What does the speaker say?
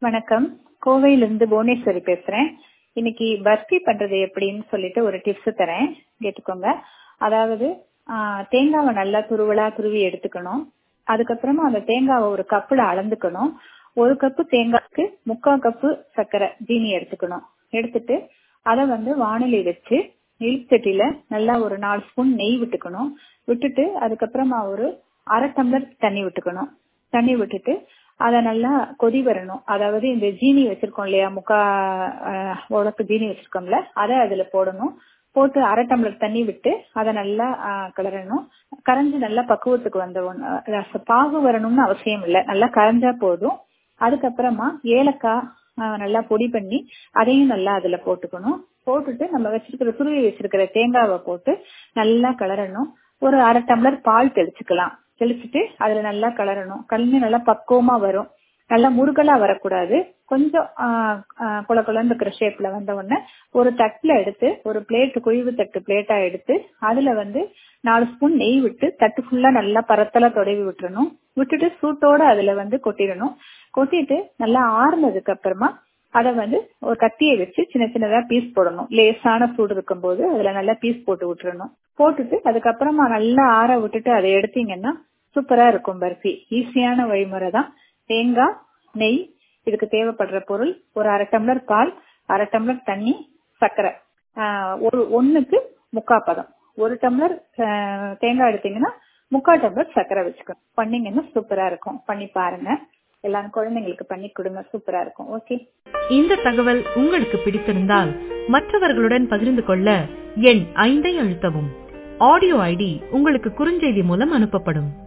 வணக்கம் கோவையிலிருந்து புவனேஸ்வரி பேசுறேன் இன்னைக்கு பர்ஃபி பண்றது எப்படின்னு சொல்லிட்டு ஒரு டிப்ஸ் தரேன் கேட்டுக்கோங்க அதாவது ஆஹ், தேங்காவை நல்லா துருவலா துருவி எடுத்துக்கணும் அதுக்கப்புறமா அந்த தேங்காவை ஒரு கப்புல அளந்துக்கணும் ஒரு கப்பு தேங்காய்க்கு முக்கால் கப்பு சர்க்கரை ஜீனி எடுத்துக்கணும் எடுத்துட்டு அதை வந்து வானிலை வச்சு இழுச்சட்டியில நல்லா ஒரு நாலு ஸ்பூன் நெய் விட்டுக்கணும் விட்டுட்டு அதுக்கப்புறமா ஒரு அரை டம்ளர் தண்ணி விட்டுக்கணும் தண்ணி விட்டுட்டு அதை நல்லா கொதி வரணும் அதாவது இந்த ஜீனி வச்சிருக்கோம் இல்லையா முக்கா ஆஹ், உலக்கு ஜீனி வச்சிருக்கோம்ல அதை அதுல போடணும் போட்டு அரை டம்ளர் தண்ணி விட்டு அதை நல்லா ஆஹ், கிளறணும் கரைஞ்சு நல்லா பக்குவத்துக்கு வந்த ஒன்று அஹ், பாகு வரணும்னு அவசியம் இல்லை நல்லா கரைஞ்சா போதும் அதுக்கப்புறமா ஏலக்காய் ஆஹ், நல்லா பொடி பண்ணி அதையும் நல்லா அதுல போட்டுக்கணும் போட்டுட்டு நம்ம வச்சிருக்கிற துருவி வச்சிருக்கிற தேங்காவை போட்டு நல்லா கிளறணும் ஒரு அரை டம்ளர் பால் தெளிச்சுக்கலாம் தெளிச்சுட்டு அதுல நல்லா கிளறணும் கலந்து நல்லா பக்குவமா வரும் நல்லா முருகலா வரக்கூடாது கொஞ்சம் ஆஹ், ஆஹ், குல குலன்னு இருக்கிற ஷேப்ல வந்த உடனே ஒரு தட்டுல எடுத்து ஒரு பிளேட் குழிவு தட்டு பிளேட்டா எடுத்து அதுல வந்து நாலு ஸ்பூன் நெய் விட்டு தட்டு ஃபுல்லா நல்லா பரத்தலா தொடவி விட்டுறணும் விட்டுட்டு சூட்டோட அதுல வந்து கொட்டிடணும் கொட்டிட்டு நல்லா ஆறுனதுக்கு அப்புறமா அதை வந்து ஒரு கத்தியை வச்சு சின்ன சின்னதா பீஸ் போடணும் லேசான சூடு இருக்கும்போது அதுல நல்லா பீஸ் போட்டு விட்டுறணும் போட்டுட்டு அதுக்கப்புறமா நல்லா ஆற விட்டுட்டு அதை எடுத்தீங்கன்னா சூப்பரா இருக்கும் பர்ஃபி ஈஸியான வழிமுறை தான் தேங்காய் நெய் இதுக்கு தேவைப்படுற பொருள் ஒரு அரை டம்ளர் பால் அரை டம்ளர் தண்ணி சர்க்கரை ஆஹ் ஒரு ஒண்ணுக்கு முக்கா பதம் ஒரு டம்ளர் ஆஹ் தேங்காய் எடுத்தீங்கன்னா முக்கா டம்ளர் சர்க்கரை வச்சுக்கணும் பண்ணீங்கன்னா சூப்பரா இருக்கும் பண்ணி பாருங்க எல்லாரும் குழந்தைங்களுக்கு பண்ணி கொடுங்க சூப்பரா இருக்கும் ஓகே இந்த தகவல் உங்களுக்கு பிடித்திருந்தால் மற்றவர்களுடன் பகிர்ந்து கொள்ள எண் ஐந்தை அழுத்தவும் ஆடியோ ஐடி உங்களுக்கு குறுஞ்செய்தி மூலம் அனுப்பப்படும்